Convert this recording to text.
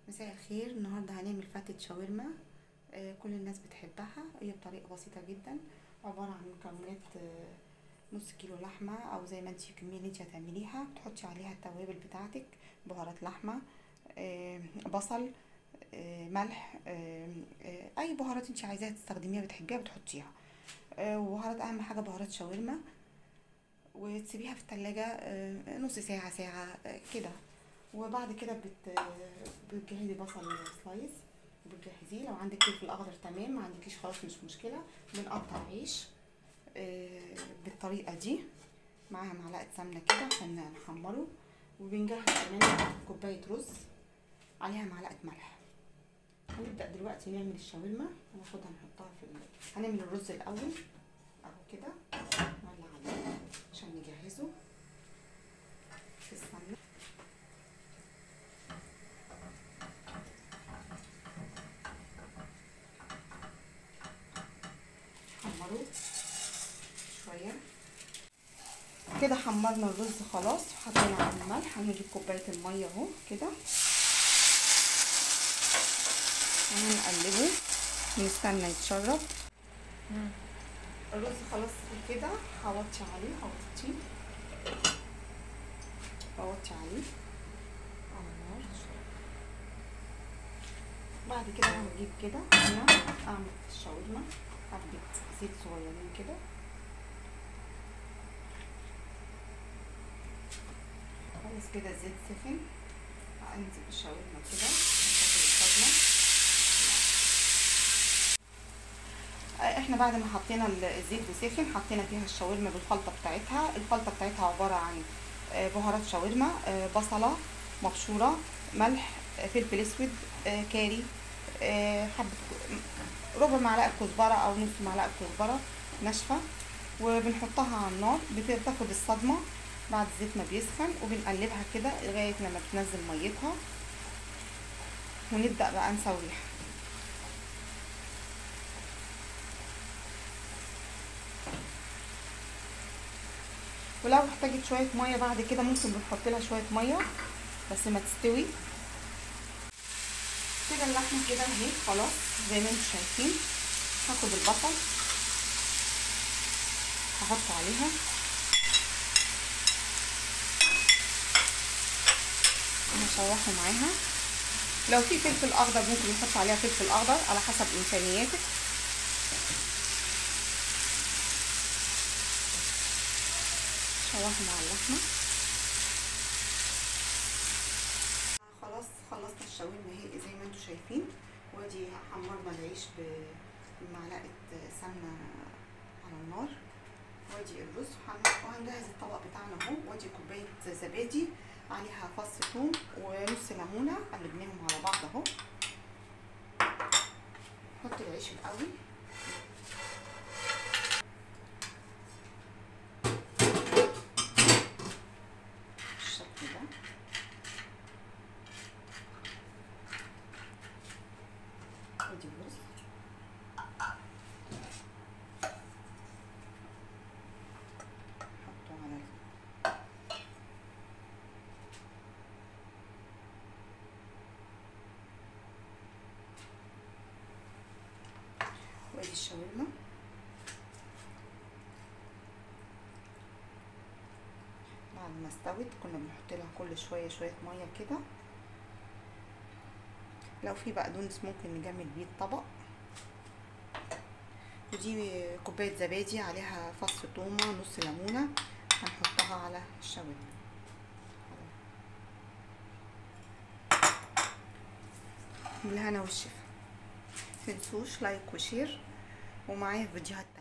مساء الخير النهارده هنعمل فتة شاورما آه، كل الناس بتحبها هي بطريقة بسيطة جدا عبارة عن مكونات آه، نص كيلو لحمة او زي ما انتي الكمية اللي انتي هتعمليها بتحطي عليها التوابل بتاعتك بهارات لحمة آه، بصل آه، ملح آه، آه، اي بهارات انتي عايزاها تستخدميها بتحبيها بتحطيها آه، وبهارات اهم حاجة بهارات شاورما وتسيبيها في التلاجة آه، نص ساعة ساعة آه، كده وبعد كده بت... بتجهزي بصل سلايس بتجهزيه لو عندك فلفل اخضر تمام ما عندكيش خلاص مش مشكله بنقطع عيش آه، بالطريقه دي معاها معلقه سمنه كده عشان نحمره وبنجهز كمان كوبايه رز عليها معلقه ملح هنبدا دلوقتي نعمل الشاورما هناخدها نحطها في ال... هنعمل الرز الاول اهو كده نولع عليه عشان نجهزه في السمنه حمروه شوية كده حمرنا الرز خلاص وحطينا عليه الملح هنجيب كوباية المية اهو كده وهنقلبه ونستنى يتشرب الرز خلاص كده هوطي عليه هوطي هوطي عليه على النار بعد كده هنجيب كده هنا اعمل الشاورما حبة زيت صغيرين كده خلاص كده الزيت سخن هنزل الشاورما كده هنحط الصدمة احنا بعد ما حطينا الزيت وسخن حطينا فيها الشاورما بالخلطة بتاعتها الخلطة بتاعتها عبارة عن بهارات شاورما بصلة مبشورة ملح فلفل اسود كاري حبة ربع معلقة كزبرة أو نص معلقة كزبرة ناشفة وبنحطها على النار بتاخد الصدمة بعد الزيت ما بيسخن وبنقلبها كده لغاية لما بتنزل ميتها ونبدأ بقى نسويها ولو احتاجت شوية مية بعد كده ممكن بنحط لها شوية مية بس ما تستوي كده اللحمه كده اهي خلاص زي ما انتم شايفين هاخد البصل هحطه عليها هشوحه معاها لو في فلفل اخضر ممكن نحط عليها فلفل اخضر على حسب امكانياتك شوحه مع اللحمه خلاص خلصنا الشاورما اهي زي ما انتم شايفين وادي حمرنا العيش بمعلقه سمنه على النار وادي الرز وهنجهز الطبق بتاعنا اهو وادي كوبايه زبادي عليها فص ثوم ونص ليمونه قلبناهم على بعض اهو نحط العيش الاول بالشكل ده ادي الرز حطه على وادي الشاورما بعد ما استوت كنا بنحط لها كل شويه شويه ميه كده لو في بقدونس ممكن نجمل بيه الطبق ودي كوبايه زبادي عليها فص تومه نص ليمونه هنحطها على الشاورما بالهنا والشفا متنسوش لايك وشير ومعايا فيديوهات